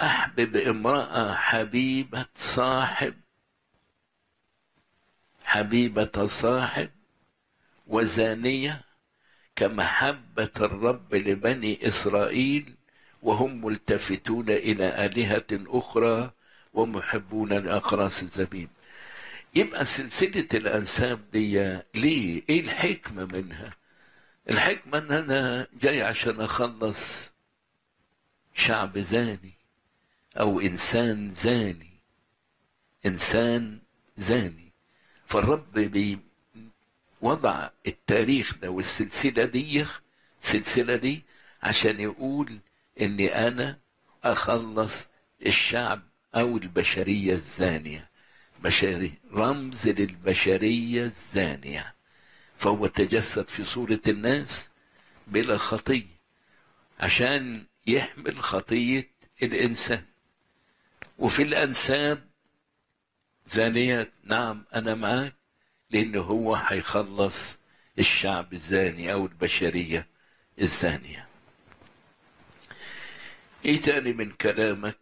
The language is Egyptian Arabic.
أحبب امرأة حبيبة صاحب حبيبة صاحب وزانية كمحبة الرب لبني إسرائيل وهم ملتفتون إلى آلهة أخرى ومحبون لأقراص الزبيب يبقى سلسلة الأنساب دي ليه؟ إيه الحكمة منها؟ الحكمة إن أنا جاي عشان أخلص شعب زاني أو إنسان زاني إنسان زاني فالرب بي وضع التاريخ ده والسلسلة دي السلسلة دي عشان يقول إني أنا أخلص الشعب أو البشرية الزانية بشري رمز للبشرية الزانية فهو تجسد في صورة الناس بلا خطية عشان يحمل خطية الإنسان وفي الأنساب زانيات نعم أنا معاك لأنه هو هيخلص الشعب الزاني أو البشرية الزانية إيه تاني من كلامك